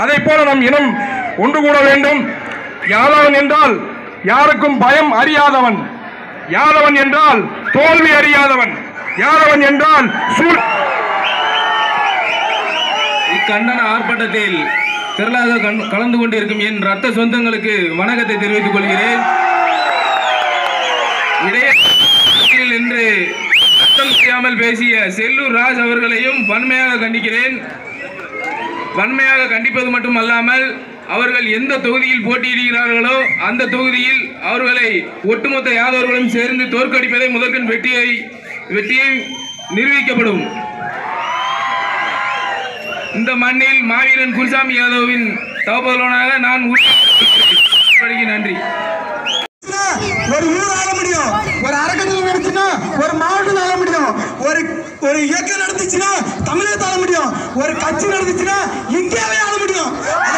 அதை போல நம் இனம் ஒன்று கூட வேண்டும் யாதவன் என்றால் யாருக்கும் பயம் அறியாதவன் யாதவன் என்றால் தோல்வி அறியாதவன் யாதவன் என்றால் சூழ் இக்கண்டன ஆர்ப்பாட்டத்தில் திரளாக கண்- கலந்து கொண்டிருக்கும் என் ரத்த சொந்தங்களுக்கு வணக்கத்தை தெரிவித்துக் கொள்கிறேன் இடையில் என்று சத்தம் செய்யாமல் பேசிய செல்லூர் ராஜ் அவர்களையும் வன்மையாக கண்டிக்கிறேன் வன்மையாக கண்டிப்பது மட்டுமல்லாமல் அவர்கள் எந்த தொகுதியில் போட்டியிடுகிறார்களோ அந்த தொகுதியில் அவர்களை ஒட்டுமொத்த யாதவர்களும் சேர்ந்து தோற்கடிப்பதை முதற்கண் வெற்றியை வெற்றியை நிரூபிக்கப்படும் இந்த மண்ணில் மாவீரன் குருசாமி யாதவின் தவப்பதலனாக நான் உறுதி நன்றி ஒரு ஊர் ஆள முடியும் ஒரு அறக்கட்டளை நடத்தினா ஒரு மாவட்டம் ஆள முடியும் ஒரு ஒரு இயக்கம் நடந்துச்சுன்னா தமிழகத்தை ஆள முடியும் ஒரு கட்சி நடந்துச்சுன்னா இந்தியாவே ஆள முடியும் அதை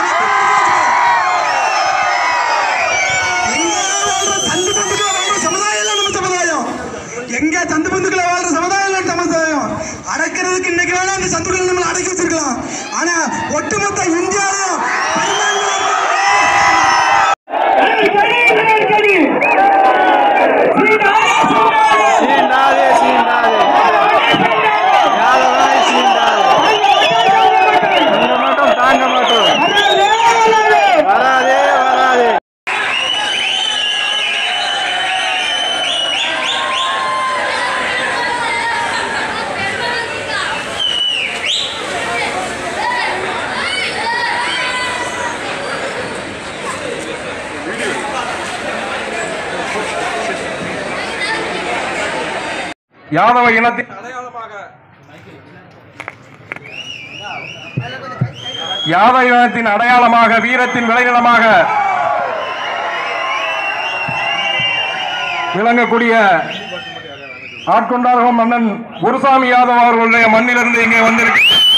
மட்டும் புரிஞ்சுக்கோங்க. எங்க வாழ்ற சந்து பந்துக்குள்ள வாழ்ற சமுதாயம் எங்க சந்து பந்துக்குள்ள வாழ்ற சமுதாயம் நம்ம சமுதாயம் அடக்கிறதுக்கு இன்னைக்கு வேணா அந்த சந்துக்குள்ள நம்மளை அடக்கி வச்சிருக்கலாம் ஆனா ஒட்டுமொத்த இந்தியாவிலும் பெரும்பான்மையான சீண்டாதே சீண்டாதே யாதவாய் சீண்டாதே தாங்க மாட்டோம் தாங்க மாட்டோம் வராதே வராதே யாதவ இனத்தின் யாதவ இனத்தின் அடையாளமாக வீரத்தின் விளைநிலமாக விளங்கக்கூடிய ஆட்கொண்டாரகம் மன்னன் குருசாமி யாதவ் அவர்களுடைய மண்ணிலிருந்து இங்கே வந்திருக்கு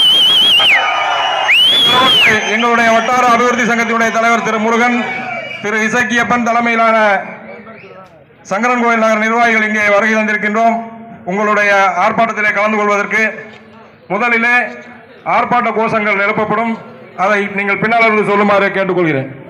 எங்களோடு- எங்களுடைய வட்டார அபிவிருத்தி சங்கத்தினுடைய தலைவர் திரு முருகன் திரு இசக்கியப்பன் தலைமையிலான சங்கரன் கோயில் நகர நிர்வாகிகள் இங்கே வருகை தந்திருக்கின்றோம் உங்களுடைய ஆர்ப்பாட்டத்திலே கலந்து கொள்வதற்கு முதலிலே ஆர்ப்பாட்ட கோஷங்கள் எழுப்பப்படும் அதை நீங்கள் பின்னால் இருந்து சொல்லுமாறு கேட்டுக்கொள்கிறேன்